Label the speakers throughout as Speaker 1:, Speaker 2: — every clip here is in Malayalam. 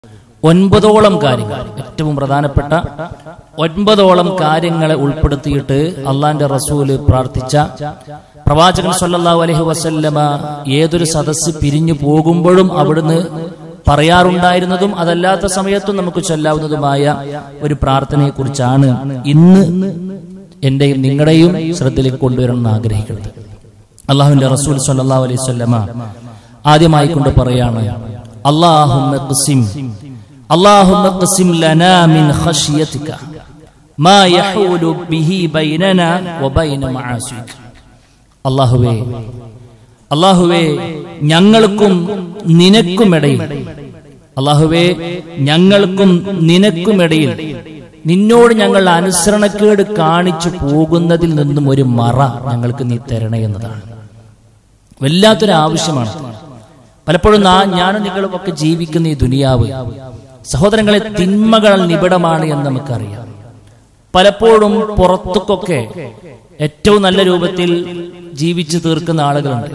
Speaker 1: ഒൻപതോളം കാര്യങ്ങൾ ഏറ്റവും പ്രധാനപ്പെട്ട ഒൻപതോളം കാര്യങ്ങളെ ഉൾപ്പെടുത്തിയിട്ട് അള്ളാന്റെ റസൂല് പ്രാർത്ഥിച്ച പ്രവാചകൻ സല്ലല്ലാഹു അലൈഹി വസല്ലമ ഏതൊരു സദസ്സ് പിരിഞ്ഞു പോകുമ്പോഴും അവിടുന്ന് പറയാറുണ്ടായിരുന്നതും അതല്ലാത്ത സമയത്തും നമുക്ക് ചൊല്ലാവുന്നതുമായ ഒരു പ്രാർത്ഥനയെ കുറിച്ചാണ് ഇന്ന് എന്റെയും നിങ്ങളുടെയും ശ്രദ്ധയിലേക്ക് കൊണ്ടുവരണം ആഗ്രഹിക്കുന്നത് അള്ളാഹുവിന്റെ റസൂൽ സല്ലല്ലാഹു അലൈഹി വസല്ലമ ആദ്യമായി കൊണ്ട് പറയാണ് അള്ളാഹുമ്മ ഖസിം اللهم اقسم لنا من خشيتك ما يحول به بيننا وبين معاصيك അള്ളാഹുവേ അള്ളാഹുവേ ഞങ്ങൾക്കും നിനക്കുമിടയിൽ അള്ളാഹുവേ ഞങ്ങൾക്കും നിനക്കുമിടയിൽ നിന്നോട് ഞങ്ങൾ അനുസരണക്കേട് കാണിച്ചു പോകുന്നതിൽ നിന്നും ഒരു മറ ഞങ്ങൾക്ക് നീ തരണേ എന്നതാണ് വല്ലാത്തൊരു ആവശ്യമാണ് പലപ്പോഴും നാ ഞാനും നിങ്ങളും ഒക്കെ ജീവിക്കുന്ന ഈ ദുനിയാവ് സഹോദരങ്ങളെ തിന്മകൾ നിബിഡമാണ് എന്ന് നമുക്കറിയാം പലപ്പോഴും പുറത്തുക്കൊക്കെ ഏറ്റവും നല്ല രൂപത്തിൽ ജീവിച്ചു തീർക്കുന്ന ആളുകളുണ്ട്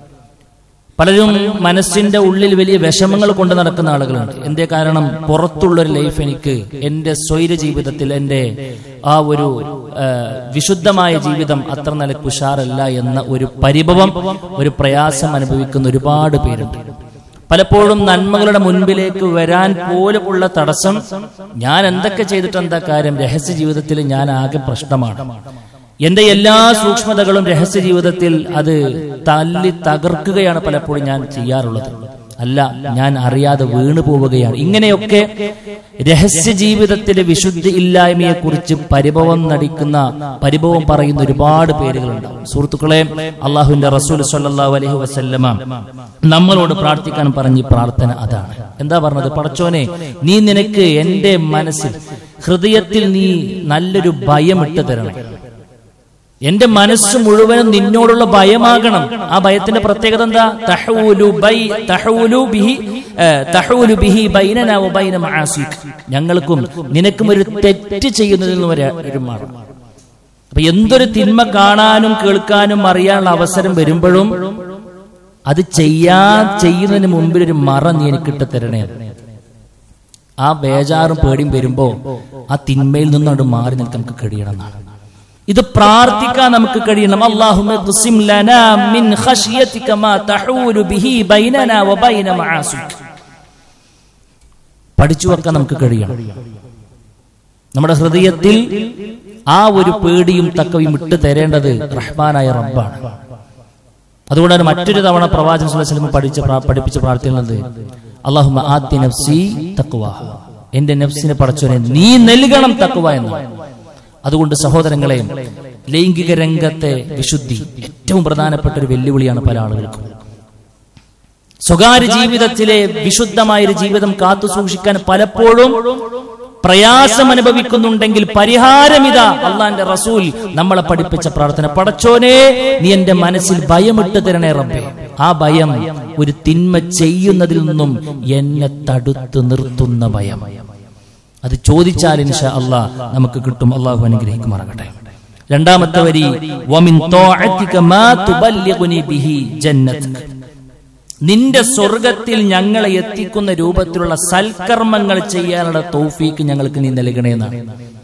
Speaker 1: പലരും മനസ്സിന്റെ ഉള്ളിൽ വലിയ വിഷമങ്ങൾ കൊണ്ട് നടക്കുന്ന ആളുകളുണ്ട് എന്തേ കാരണം പുറത്തുള്ളൊരു ലൈഫ് എനിക്ക് എന്റെ സ്വൈര ജീവിതത്തിൽ എന്റെ ആ ഒരു ആ, വിശുദ്ധമായ ജീവിതം അത്ര നല്ല കുഷാറല്ല എന്ന ഒരു പരിഭവം ഒരു പ്രയാസം അനുഭവിക്കുന്ന ഒരുപാട് പേരുണ്ട് പലപ്പോഴും നന്മകളുടെ മുൻപിലേക്ക് വരാൻ പോലുമുള്ള തടസ്സം ഞാൻ എന്തൊക്കെ ചെയ്തിട്ട് എന്താ കാര്യം രഹസ്യ ജീവിതത്തിൽ ഞാൻ ആകെ പ്രശ്നമാണ് എന്റെ എല്ലാ സൂക്ഷ്മതകളും രഹസ്യ ജീവിതത്തിൽ അത് തല്ലി തകർക്കുകയാണ് പലപ്പോഴും ഞാൻ ചെയ്യാറുള്ളത് അല്ല ഞാൻ അറിയാതെ വീണു പോവുകയാണ് ഇങ്ങനെയൊക്കെ രഹസ്യ ജീവിതത്തിലെ വിശുദ്ധി ഇല്ലായ്മയെ കുറിച്ച് പരിഭവം നടിക്കുന്ന പരിഭവം പറയുന്ന ഒരുപാട് പേരുകളുണ്ട് സുഹൃത്തുക്കളെ അള്ളാഹുവിന്റെ റസൂൽ സല്ലല്ലാഹു അലൈഹി വസല്ലമ നമ്മളോട് പ്രാർത്ഥിക്കാൻ പറഞ്ഞ ഈ പ്രാർത്ഥന അതാണ് എന്താ പറഞ്ഞത് പടച്ചോനെ നീ നിനക്ക് എന്റെ മനസ്സിൽ ഹൃദയത്തിൽ നീ നല്ലൊരു ഭയം ഇട്ട് തരണം എന്റെ മനസ്സ് മുഴുവനും നിന്നോടുള്ള ഭയമാകണം ആ ഭയത്തിന്റെ പ്രത്യേകത എന്താ തഹൂലു ബൈ തഹൂലു ബിഹി ഏ, തഹൂലു ബിഹി ബൈനനാ വ ബൈന മആസിക് ഞങ്ങൾക്കും നിനക്കും ഒരു തെറ്റ് ചെയ്യുന്നതിൽ നിന്ന് ഒരു ഒരു മാറും അപ്പൊ എന്തൊരു തിന്മ കാണാനും കേൾക്കാനും അറിയാനുള്ള അവസരം വരുമ്പോഴും അത് ചെയ്യാ ചെയ്യുന്നതിന് മുമ്പിൽ ഒരു മറ നീ എനിക്ക് ഇട്ട് തരണേ ആ ബേജാറും പേടിയും വരുമ്പോ ആ തിന്മയിൽ നിന്നോട് മാറി നിൽക്കാൻ നമുക്ക് കഴിയണം എന്നാണ് ഇത് പ്രാർത്ഥിക്കാൻ നമുക്ക് കഴിയണം അല്ലാഹുമ്മ ഖ്സിം ലനാ മിൻ ഖശിയതിക മാ തഹൂലു ബിഹി ബൈനനാ വ ബൈന മആസിക് പഠിച്ചു വെക്കാൻ നമുക്ക് കഴിയണം നമ്മുടെ ഹൃദയത്തിൽ ആ ഒരു പേടിയും തക്കവയും ഇട്ട് തരേണ്ടത് റഹ്മാനായ റബ്ബാണ് അതുകൊണ്ടാണ് മറ്റൊരു തവണ പ്രവാചകൻ സ്വല്ലല്ലാഹു അലൈഹി വസല്ലം പഠിച്ച പ്രാ- പഠിപ്പിച്ച് പ്രാർത്ഥിക്കുന്നത് അള്ളാഹുമ്മ ആദ്യ നഫ്സി തക്വ എന്റെ നഫ്സിനെ പടച്ചോനെ നീ നൽകണം തക്വ എന്ന് അതുകൊണ്ട് സഹോദരങ്ങളെ ലൈംഗിക രംഗത്തെ വിശുദ്ധി ഏറ്റവും പ്രധാനപ്പെട്ട ഒരു വെല്ലുവിളിയാണ് പല ആളുകൾക്കും സ്വകാര്യ ജീവിതത്തിലെ വിശുദ്ധമായ ഒരു ജീവിതം കാത്തു സൂക്ഷിക്കാൻ പലപ്പോഴും പ്രയാസം അനുഭവിക്കുന്നുണ്ടെങ്കിൽ പരിഹാരമിതാ അള്ളാന്റെ റസൂൽ നമ്മളെ പഠിപ്പിച്ച പ്രാർത്ഥന പടച്ചോനെ നീ എന്റെ മനസ്സിൽ ഭയമിട്ട് തരണേ റബ്ബേ ആ ഭയം ഒരു തിന്മ ചെയ്യുന്നതിൽ നിന്നും എന്നെ തടുത്തു നിർത്തുന്ന ഭയം അത് ചോദിച്ചാൽ ഇൻഷാ അള്ളാ നമുക്ക് കിട്ടും അള്ളാഹു അനുഗ്രഹിക്കുമാറാകട്ടെ രണ്ടാമത്തെ വരി വമിൻ ത്വാഅതിക മാ തുബല്ലിഗുനി ബിഹി ജന്നതക നിന്റെ സ്വർഗത്തിൽ ഞങ്ങളെ എത്തിക്കുന്ന രൂപത്തിലുള്ള സൽക്കർമ്മങ്ങൾ ചെയ്യാനുള്ള തൗഫീക്ക് ഞങ്ങൾക്ക് നീ നൽകണേ എന്നാണ്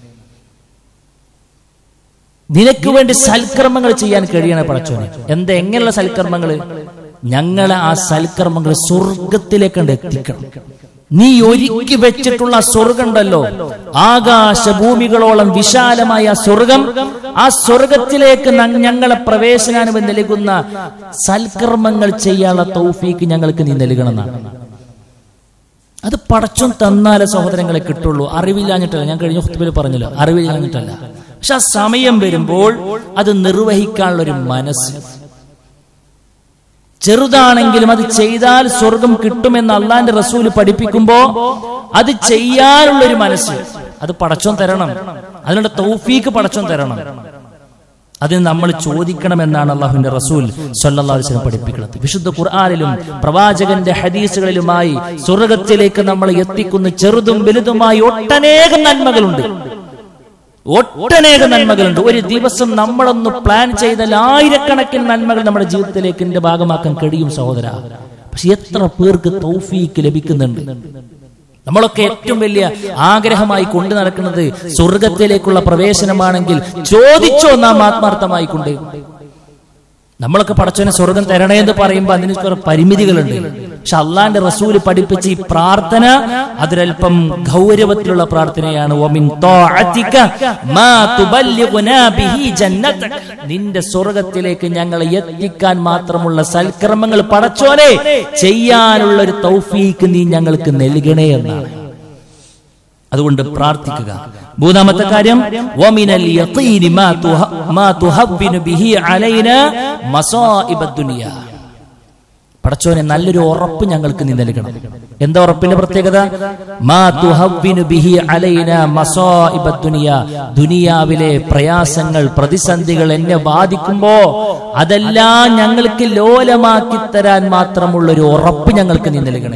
Speaker 1: നിനക്ക് വേണ്ടി സൽക്കർമ്മങ്ങൾ ചെയ്യാൻ കഴിയണ പടച്ചോനെ എന്താ എങ്ങനെയുള്ള സൽക്കർമ്മങ്ങൾ ഞങ്ങളെ ആ സൽക്കർമ്മങ്ങൾ സ്വർഗത്തിലേക്ക് കണ്ട് എത്തിക്കണം നീ ഒരുക്കി വെച്ചിട്ടുള്ള ആ സ്വർഗം ഉണ്ടല്ലോ ആകാശഭൂമികളോളം വിശാലമായ ആ സ്വർഗം ആ സ്വർഗത്തിലേക്ക് ന- ഞങ്ങളെ പ്രവേശനാനുമതി നൽകുന്ന സൽക്കർമ്മങ്ങൾ ചെയ്യാനുള്ള തൗഫീക്ക് ഞങ്ങൾക്ക് നീ നൽകണം എന്നാണ് അത് പടച്ചോൻ തന്നാലേ സഹോദരങ്ങളെ കിട്ടുള്ളൂ അറിവില്ലാഞ്ഞിട്ടല്ല ഞാൻ കഴിഞ്ഞ ഹുത്തുബിൽ പറഞ്ഞല്ലോ അറിവില്ലാഞ്ഞിട്ടല്ല പക്ഷെ ആ സമയം വരുമ്പോൾ അത് നിർവഹിക്കാനുള്ള ഒരു മനസ്സ് ചെറുതാണെങ്കിലും അത് ചെയ്താൽ സ്വർഗം കിട്ടുമെന്ന് അള്ളാന്റെ റസൂല് പഠിപ്പിക്കുമ്പോ അത് ചെയ്യാനുള്ള ഒരു മനസ്സ് അത് പടച്ചോൻ തരണം അതിനുള്ള തൗഫീക്ക് പടച്ചോൻ തരണം അതിന് നമ്മൾ ചോദിക്കണമെന്നാണ് അള്ളാഹുവിന്റെ റസൂൽ സല്ലല്ലാഹു അലൈഹി വസല്ലം പഠിപ്പിക്കുന്നത് വിശുദ്ധ ഖുർആനിലും പ്രവാചകന്റെ ഹദീസുകളിലുമായി സ്വർഗത്തിലേക്ക് നമ്മൾ എത്തിക്കുന്ന ചെറുതും വലുതുമായി ഒട്ടനേകം നന്മകളുണ്ട് ഒട്ടനേകം നന്മകളുണ്ട് ഒരു ദിവസം നമ്മളൊന്ന് പ്ലാൻ ചെയ്താൽ ആയിരക്കണക്കിന് നന്മകൾ നമ്മുടെ ജീവിതത്തിലേക്ക് എന്റെ ഭാഗമാക്കാൻ കഴിയും സഹോദര പക്ഷെ എത്ര പേർക്ക് തൗഫീക്ക് ലഭിക്കുന്നുണ്ട് നമ്മളൊക്കെ ഏറ്റവും വലിയ ആഗ്രഹമായി കൊണ്ടു നടക്കുന്നത് സ്വർഗത്തിലേക്കുള്ള പ്രവേശനമാണെങ്കിൽ ചോദിച്ചോ നാം ആത്മാർത്ഥമായി കൊണ്ട് നമ്മളൊക്കെ പടച്ചവനെ സ്വർഗം തരണേ എന്ന് പറയുമ്പോൾ അതിന് കുറെ പരിമിതികളുണ്ട് പക്ഷെ അള്ളാന്റെ റസൂല് പഠിപ്പിച്ച ഈ പ്രാർത്ഥന അതിലൽപ്പം ഗൗരവത്തിലുള്ള പ്രാർത്ഥനയാണ് "വമിൻ ത്വാഅതിക മാ തുബല്ലിഗുനാ ബിഹി ജന്നതക." നിന്റെ സ്വർഗത്തിലേക്ക് ഞങ്ങളെ എത്തിക്കാൻ മാത്രമുള്ള സൽക്കർമ്മങ്ങൾ പടച്ചോനെ ചെയ്യാനുള്ള ഒരു തൗഫീക്ക് നീ ഞങ്ങൾക്ക് നൽകണേ എന്നാണ് അതുകൊണ്ട് പ്രാർത്ഥിക്കുക മൂന്നാമത്തെ കാര്യം വമിനൽ യഖീനി മാ തുഹ- മാ തുഹവ്വിനു ബിഹി അലൈനാ മസാഇബദ് ദുനിയ പടച്ചോനെ നല്ലൊരു ഉറപ്പ് ഞങ്ങൾക്ക് നീ നൽകണം എന്താ ഉറപ്പിന്റെ പ്രത്യേകത മാ തുഹവ്വിനു ബിഹി അലൈനാ മസാഇബദ് ദുനിയ ദുനിയാവിലെ പ്രയാസങ്ങൾ പ്രതിസന്ധികൾ എന്നെ ബാധിക്കുമ്പോ അതെല്ലാം ഞങ്ങൾക്ക് ലോലമാക്കി തരാൻ മാത്രമുള്ള ഒരു ഉറപ്പ് ഞങ്ങൾക്ക് നീ നൽകണേ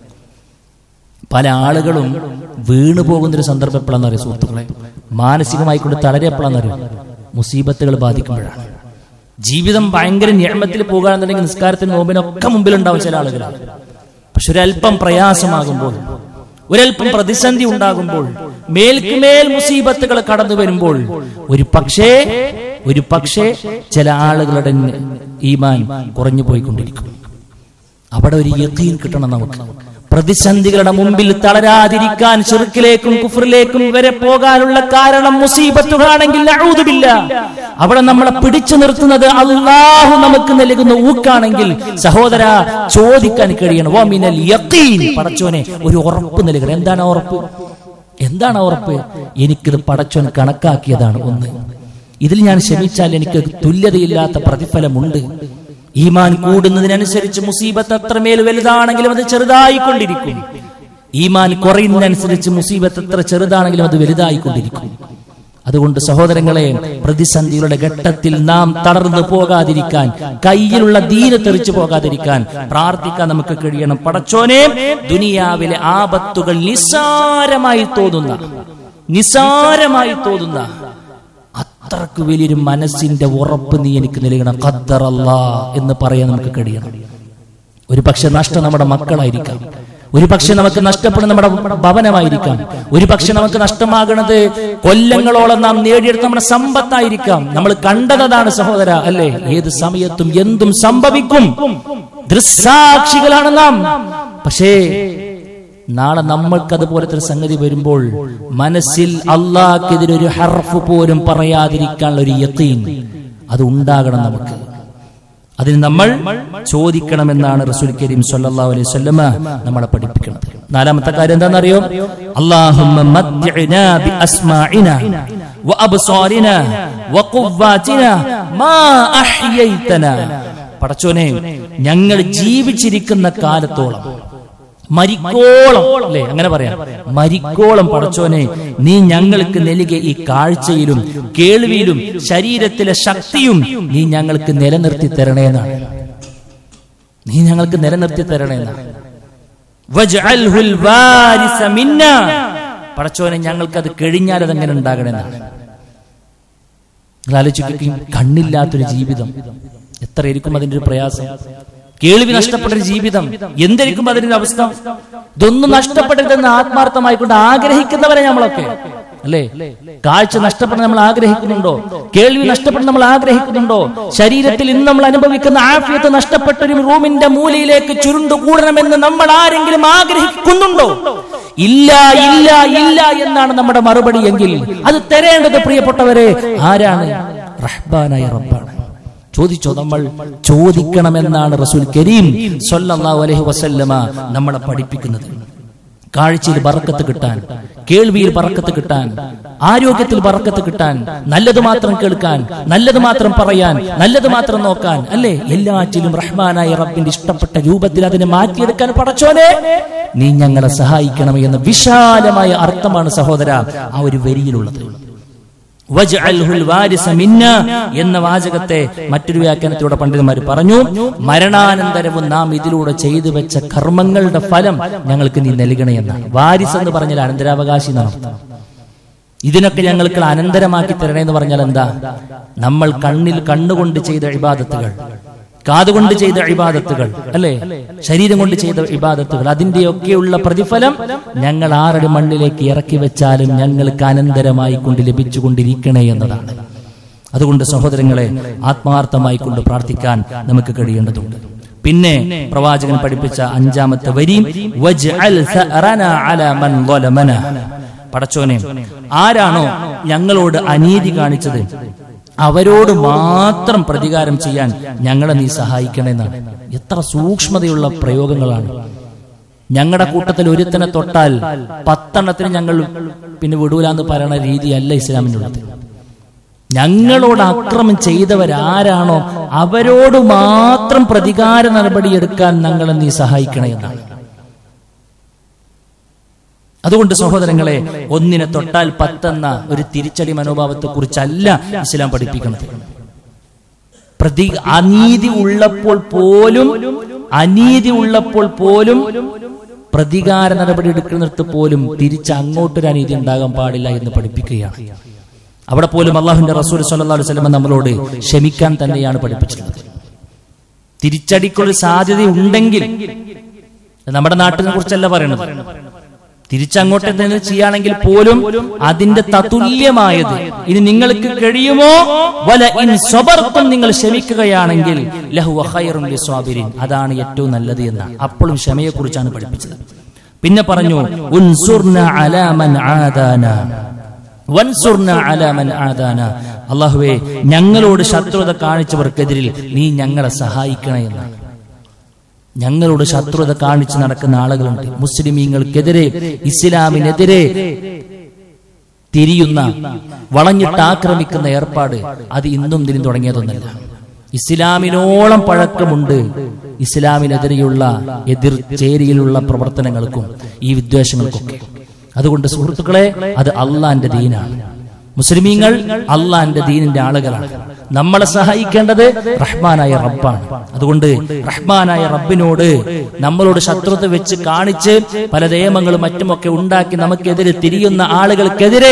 Speaker 1: പല ആളുകളും വീണു പോകുന്നൊരു സന്ദർഭം എപ്പോഴാണെന്ന് അറിയാം സുഹൃത്തുക്കളെ മാനസികമായി കൊണ്ട് തളരെ എപ്പോഴാണെന്ന് അറിയാം മുസീബത്തുകൾ ബാധിക്കുമ്പോഴാണ് ജീവിതം ഭയങ്കര ഞാമത്തിൽ പോകുകയാണെന്നുണ്ടെങ്കിൽ നിസ്കാരത്തിന് നോമ്പിനൊക്കെ മുമ്പിലുണ്ടാവും ചില ആളുകൾ പക്ഷെ ഒരല്പം പ്രയാസമാകുമ്പോൾ ഒരല്പം പ്രതിസന്ധി ഉണ്ടാകുമ്പോൾ മേൽക്കുമേൽ മുസീബത്തുകൾ കടന്നു വരുമ്പോൾ ഒരു പക്ഷേ ഒരു പക്ഷേ ചില ആളുകളുടെ ഈമാൻ കുറഞ്ഞു പോയിക്കൊണ്ടിരിക്കും അവിടെ ഒരു യക്കീൻ കിട്ടണം നമുക്ക് പ്രതിസന്ധികളുടെ മുമ്പിൽ തളരാതിരിക്കാൻ ചെറുക്കിലേക്കും കുഫറിലേക്കും വരെ പോകാനുള്ള കാരണം മുസീബത്തുകളാണെങ്കിൽ നഊദുബില്ല. അവിടെ നമ്മളെ പിടിച്ചു നിർത്തുന്നത് അള്ളാഹു നമുക്ക് നൽകുന്ന ഊക്കാണെങ്കിൽ സഹോദര ചോദിക്കാൻ കഴിയണം "വ മിനൽ യഖീൻ." പടച്ചോനെ ഒരു ഉറപ്പ് നൽകണം എന്താണ് ആ ഉറപ്പ് എന്താണ് ആ ഉറപ്പ് എനിക്കിത് പടച്ചോൻ കണക്കാക്കിയതാണ് ഒന്ന് ഇതിൽ ഞാൻ ക്ഷമിച്ചാൽ എനിക്ക് തുല്യതയില്ലാത്ത പ്രതിഫലമുണ്ട് ഈമാൻ കൂടുന്നതിനനുസരിച്ച് മുസീബത്ത് അത്രമേൽ വലുതാണെങ്കിലും അത് ചെറുതായിക്കൊണ്ടിരിക്കും ഈമാൻ കുറയുന്നതിനനുസരിച്ച് മുസീബത്ത് എത്ര ചെറുതാണെങ്കിലും അത് വലുതായിക്കൊണ്ടിരിക്കും അതുകൊണ്ട് സഹോദരങ്ങളെ പ്രതിസന്ധികളുടെ ഘട്ടത്തിൽ നാം തളർന്നു പോകാതിരിക്കാൻ കയ്യിലുള്ള ദീന തെറിച്ചു പോകാതിരിക്കാൻ പ്രാർത്ഥിക്കാൻ നമുക്ക് കഴിയണം പടച്ചോനെ ദുനിയാവിലെ ആപത്തുകൾ നിസ്സാരമായി തോന്നുന്ന നിസ്സാരമായി തോന്നുന്ന അത്രക്ക് വലിയൊരു മനസ്സിന്റെ ഉറപ്പ് നീ എനിക്ക് നൽകണം ഖദ്ദർ അല്ലാ എന്ന് പറയാൻ നമുക്ക് കഴിയണം ഒരു പക്ഷെ നഷ്ടം നമ്മുടെ മക്കളായിരിക്കാം ഒരു പക്ഷെ നമുക്ക് നഷ്ടപ്പെടുന്ന നമ്മുടെ ഭവനമായിരിക്കാം ഒരു പക്ഷെ നമുക്ക് നഷ്ടമാകുന്നത് കൊല്ലങ്ങളോളം നാം നേടിയെടുത്ത നമ്മുടെ സമ്പത്തായിരിക്കാം നമ്മൾ കണ്ടതാണ് സഹോദര അല്ലേ ഏത് സമയത്തും എന്തും സംഭവിക്കും ദൃസാക്ഷികളാണ് നാം പക്ഷേ നാളെ നമ്മൾക്ക് അതുപോലത്തെ ഒരു സംഗതി വരുമ്പോൾ മനസ്സിൽ അള്ളാഹ്ക്കെതിരെ ഒരു ഹർഫ് പോലും പറയാതിരിക്കാനുള്ള ഒരു യത്തീൻ അത് ഉണ്ടാകണം നമുക്ക് അതിന് നമ്മൾ ചോദിക്കണമെന്നാണ് റസൂൽ കരീം സല്ലല്ലാഹു അലൈഹി വസല്ലമ നമ്മളെ പഠിപ്പിക്കുന്നത് നാലാമത്തെ കാര്യം എന്താണെന്നറിയോ അല്ലാഹുമ്മ മത്ഇനാ ബി അസ്മാഇനാ വഅബ്സാരിനാ വഖുവ്വാതിനാ മാ അഹ്യൈതനാ പടച്ചോനെ ഞങ്ങൾ ജീവിച്ചിരിക്കുന്ന കാലത്തോളം മരിക്കോളം അല്ലേ അങ്ങനെ പറയാം മരിക്കോളം പടച്ചോനെ നീ ഞങ്ങൾക്ക് നൽകിയ ഈ കാഴ്ചയിലും കേൾവിയിലും ശരീരത്തിലെ ശക്തിയും നീ ഞങ്ങൾക്ക് നിലനിർത്തി തരണേന്നാണ് നീ ഞങ്ങൾക്ക് നിലനിർത്തി തരണേന്നാണ് വജ്അൽഹുൽ വാരിസ മിന്നാ. പടച്ചോനെ ഞങ്ങൾക്ക് അത് കഴിഞ്ഞാൽ അതെങ്ങനെ ഉണ്ടാകണമെന്നാണ് നിങ്ങൾ ആലോചിക്കുകയും കണ്ണില്ലാത്തൊരു ജീവിതം എത്രയായിരിക്കും അതിന്റെ ഒരു പ്രയാസം കേൾവി നഷ്ടപ്പെട്ട ഒരു ജീവിതം എന്തായിരിക്കും അതിന്റെ ഒരു അവസ്ഥ ഇതൊന്നും നഷ്ടപ്പെടരുതെന്ന് ആത്മാർത്ഥമായിക്കൊണ്ട് ആഗ്രഹിക്കുന്നവരെ നമ്മളൊക്കെ അല്ലേ കാഴ്ച നഷ്ടപ്പെടാൻ നമ്മൾ ആഗ്രഹിക്കുന്നുണ്ടോ കേൾവി നഷ്ടപ്പെടാൻ നമ്മൾ ആഗ്രഹിക്കുന്നുണ്ടോ ശരീരത്തിൽ ഇന്ന് നമ്മൾ അനുഭവിക്കുന്ന ആഫിയത്ത് നഷ്ടപ്പെട്ട ഒരു റൂമിന്റെ മൂലയിലേക്ക് ചുരുണ്ടുകൂടണമെന്ന് നമ്മൾ ആരെങ്കിലും ആഗ്രഹിക്കുന്നുണ്ടോ ഇല്ല ഇല്ല ഇല്ല എന്നാണ് നമ്മുടെ മറുപടി എങ്കിൽ അത് തരേണ്ടത് പ്രിയപ്പെട്ടവരെ ആരാണ് റഹ്ബാനായ റബ്ബാണ് ചോദിച്ചോ നമ്മൾ ചോദിക്കണമെന്നാണ് റസൂൽ കരീം സല്ലല്ലാഹു അലൈഹി വസല്ലമ നമ്മളെ പഠിപ്പിക്കുന്നത് കാഴ്ചയിൽ ബറക്കത്ത് കിട്ടാൻ കേൾവിയിൽ ബറക്കത്ത് കിട്ടാൻ ആരോഗ്യത്തിൽ ബറക്കത്ത് കിട്ടാൻ നല്ലത് മാത്രം കേൾക്കാൻ നല്ലത് മാത്രം പറയാൻ നല്ലത് മാത്രം നോക്കാൻ അല്ലേ എല്ലാറ്റിലും റഹ്മാനായ റബ്ബിന്റെ ഇഷ്ടപ്പെട്ട രൂപത്തിൽ അതിനെ മാറ്റിയെടുക്കാൻ പടച്ചോനെ നീ ഞങ്ങളെ സഹായിക്കണം എന്ന വിശാലമായ അർത്ഥമാണ് സഹോദര ആ ഒരു വരിയിലുള്ളത് വജ്അൽഹുൽ വാരിസ മിന്ന എന്ന വാചകത്തെ മറ്റൊരു വ്യാഖ്യാനത്തിലൂടെ പണ്ഡിതന്മാർ പറഞ്ഞു മരണാനന്തരവും നാം ഇതിലൂടെ ചെയ്തു വെച്ച കർമ്മങ്ങളുടെ ഫലം ഞങ്ങൾക്ക് നീ നൽകണേ എന്നാണ് വാരിസ് എന്ന് പറഞ്ഞാൽ അനന്തരാവകാശി എന്നാണ് അർത്ഥം. ഇതിനൊക്കെ ഞങ്ങൾക്ക് അനന്തരമാക്കി തരണേ എന്ന് പറഞ്ഞാൽ എന്താ നമ്മൾ കണ്ണിൽ കണ്ണുകൊണ്ട് ചെയ്ത ഇബാദത്തുകൾ കാതുകൊണ്ട് ചെയ്ത ഇബാദത്തുകൾ അല്ലേ ശരീരം കൊണ്ട് ചെയ്ത ഇബാദത്തുകൾ അതിന്റെയൊക്കെയുള്ള പ്രതിഫലം ഞങ്ങൾ ആറടി മണ്ണിലേക്ക് ഇറക്കി വെച്ചാലും ഞങ്ങൾക്ക് അനന്തരമായി കൊണ്ട് ലഭിച്ചുകൊണ്ടിരിക്കണേ എന്നതാണ് അതുകൊണ്ട് സഹോദരങ്ങളെ ആത്മാർത്ഥമായി കൊണ്ട് പ്രാർത്ഥിക്കാൻ നമുക്ക് കഴിയേണ്ടതുണ്ട് പിന്നെ പ്രവാചകൻ പഠിപ്പിച്ച അഞ്ചാമത്തെ വരി വജ്അൽ സഅറനാ അലാ മൻ ളലമന. പടച്ചോനെ ആരാണോ ഞങ്ങളോട് അനീതി കാണിച്ചത് അവരോട് മാത്രം പ്രതികാരം ചെയ്യാൻ ഞങ്ങളെ നീ സഹായിക്കണമെന്നാണ് എത്ര സൂക്ഷ്മതയുള്ള പ്രയോഗങ്ങളാണ് ഞങ്ങളുടെ കൂട്ടത്തിൽ ഒരുത്തനെ തൊട്ടാൽ പത്തെണ്ണത്തിന് ഞങ്ങൾ പിന്നെ വിടൂലെന്ന് പറയുന്ന രീതിയല്ല ഇസ്ലാമിനുള്ളത് ഞങ്ങളോട് അക്രമം ചെയ്തവരാരാണോ അവരോട് മാത്രം പ്രതികാര നടപടിയെടുക്കാൻ ഞങ്ങളെ നീ സഹായിക്കണേ എന്നാണ് അതുകൊണ്ട് സഹോദരങ്ങളെ ഒന്നിനെ തൊട്ടാൽ പത്തെന്ന ഒരു തിരിച്ചടി മനോഭാവത്തെ കുറിച്ചല്ല ഇസ്ലാം പഠിപ്പിക്കുന്നത് പ്രതി അനീതി ഉള്ളപ്പോൾ പോലും അനീതി ഉള്ളപ്പോൾ പോലും പ്രതികാര നടപടി എടുക്കുന്നിടത്ത് പോലും തിരിച്ച് അങ്ങോട്ടൊരു അനീതി ഉണ്ടാകാൻ പാടില്ല എന്ന് പഠിപ്പിക്കുകയാണ് അവിടെ പോലും അള്ളാഹുന്റെ റസൂൽ സല്ലല്ലാഹു അലൈഹി വസല്ലം നമ്മളോട് ക്ഷമിക്കാൻ തന്നെയാണ് പഠിപ്പിച്ചിട്ടുള്ളത് തിരിച്ചടിക്കുള്ള സാധ്യത ഉണ്ടെങ്കിൽ നമ്മുടെ നാട്ടിനെ കുറിച്ചല്ല പറയുന്നത് തിരിച്ചങ്ങോട്ട് എന്തെങ്കിലും ചെയ്യുകയാണെങ്കിൽ പോലും അതിന്റെ തതുല്യമായത് ഇനി നിങ്ങൾക്ക് കഴിയുമോ വല ഇൻ സ്വബർത്തും നിങ്ങൾ ക്ഷമിക്കുകയാണെങ്കിൽ ലഹുവ ഖൈറുൻ ലിസ്വാബിരിൻ അതാണ് ഏറ്റവും നല്ലത് എന്ന് അപ്പോഴും ക്ഷമയെ കുറിച്ചാണ് പഠിപ്പിച്ചത് പിന്നെ പറഞ്ഞു ഉൻസുർന അലാ മൻ ആദാന വൻസുർന അലാ മൻ ആദാന അല്ലാഹുവേ ഞങ്ങളോട് ശത്രുത കാണിച്ചവർക്കെതിരിൽ നീ ഞങ്ങളെ സഹായിക്കണേ എന്നാണ് ഞങ്ങളോട് ശത്രുത കാണിച്ച് നടക്കുന്ന ആളുകളുണ്ട് മുസ്ലിമീങ്ങൾക്കെതിരെ ഇസ്ലാമിനെതിരെ തിരിയുന്ന വളഞ്ഞിട്ട് ആക്രമിക്കുന്ന ഏർപ്പാട് അത് ഇന്നും ദിനം തുടങ്ങിയതൊന്നല്ല ഇസ്ലാമിനോളം പഴക്കമുണ്ട് ഇസ്ലാമിനെതിരെയുള്ള എതിർ ചേരിയിലുള്ള പ്രവർത്തനങ്ങൾക്കും ഈ വിദ്വേഷങ്ങൾക്കൊക്കെ അതുകൊണ്ട് സുഹൃത്തുക്കളെ അത് അള്ളാന്റെ ദീനാണ് മുസ്ലിമീങ്ങൾ അള്ളാന്റെ ദീനിന്റെ ആളുകളാണ് നമ്മളെ സഹായിക്കേണ്ടത് റഹ്മാനായ റബ്ബാണ് അതുകൊണ്ട് റഹ്മാനായ റബ്ബിനോട് നമ്മളോട് ശത്രുത വെച്ച് കാണിച്ച് പല നിയമങ്ങളും മറ്റുമൊക്കെ ഉണ്ടാക്കി നമുക്കെതിരെ തിരിയുന്ന ആളുകൾക്കെതിരെ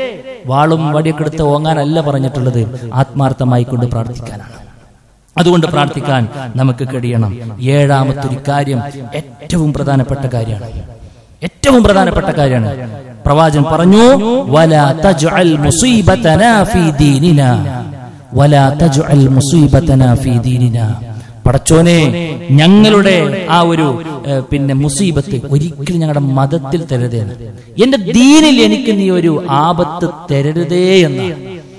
Speaker 1: വാളും വടിയൊക്കെടുത്ത് ഓങ്ങാനല്ല പറഞ്ഞിട്ടുള്ളത് ആത്മാർത്ഥമായി കൊണ്ട് പ്രാർത്ഥിക്കാനാണ് അതുകൊണ്ട് പ്രാർത്ഥിക്കാൻ നമുക്ക് കഴിയണം ഏഴാമത്തെ ഒരു കാര്യം ഏറ്റവും പ്രധാനപ്പെട്ട കാര്യമാണ് ഏറ്റവും പ്രധാനപ്പെട്ട കാര്യമാണ് പ്രവാചകൻ പറഞ്ഞു വലാ തജ്അൽ മുസീബതനാ ഫീ ദീനിനാ വലാ തജ്അൽ മുസീബതനാ ഫീ ദീനിനാ പടച്ചോനെ ഞങ്ങളുടെ ആ ഒരു ഏഹ്, പിന്നെ മുസീബത്ത് ഒരിക്കലും ഞങ്ങളുടെ മതത്തിൽ തരരുതേ എന്ന്. എന്റെ ദീനിൽ എനിക്ക് നീ ഒരു ആപത്ത് തരരുതേ എന്നാണ്